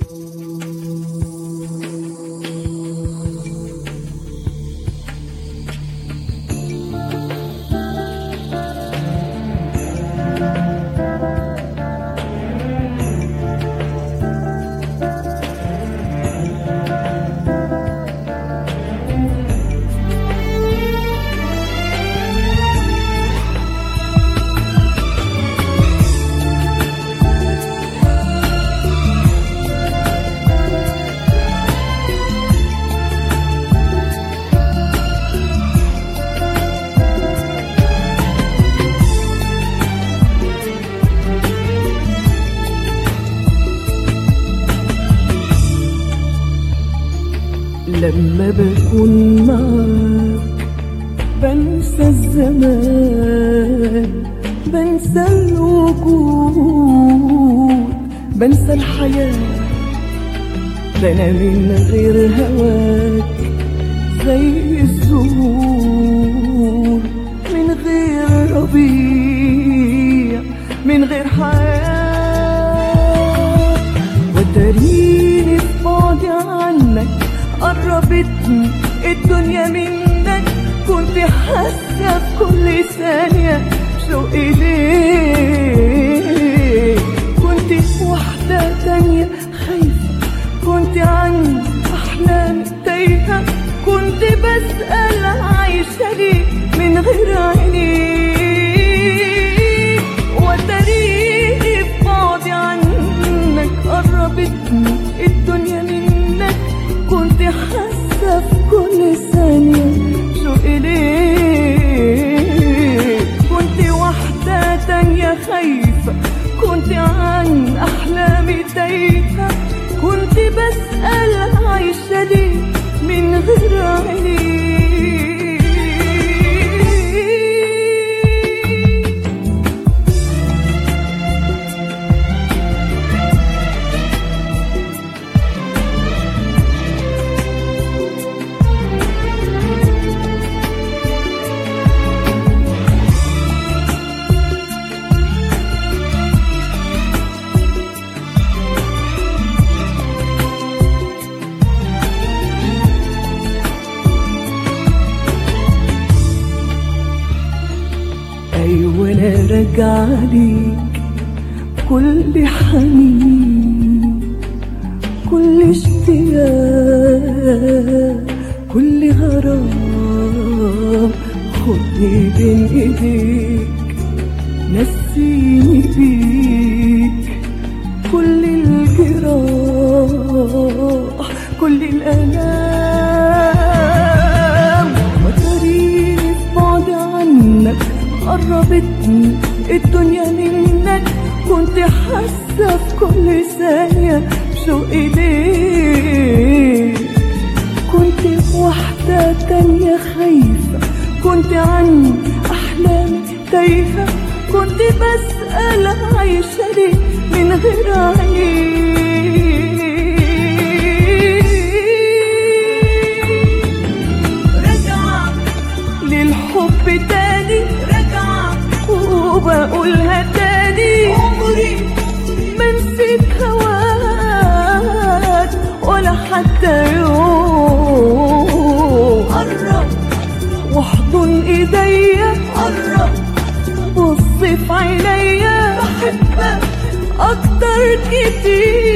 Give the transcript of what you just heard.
لما بكون معاك بنسى الزمان بنسى الوجود بنسى الحياة ده أنا من غير هواك زي الزهور من غير ربيع من غير حياة وتريني في بعدي عنك قربتني الدنيا منك كنت حاسة في كل ثانية شوقي ليك كنت واحدة تانية خايفة كنت عن أحلامي تايهة كنت بسأل عايشة ليه من غير عينيك وتريني في بعدي عنك قربتني الدنيا منك كنت حاسة في كل ثانية شوقي ليك كنت واحدة تانية خايفة كنت عن أحلامي تايهة كنت بسأل عايشة ليه من غير عينيك أيوة أنا راجع ليك كل حنين كل اشتياق كل غرام خدني بين ايديك نسيني بيك كل الجراح كل الآلام وتريني في بعد عنك قربتني الدنيا منك كنت حاسة في كل ثانية شوقي ليك كنت واحدة تانية خايفة كنت عن أحلامي تايهة كنت بسأل عايشة ليه من غير عينيك رجعة للحب تاني رجعة وبقولها تاني عمري ما نسيت هواك ولا حتى يوم قرب واحضن ايديا قرب بص في عينيا بحبك اكتر كتير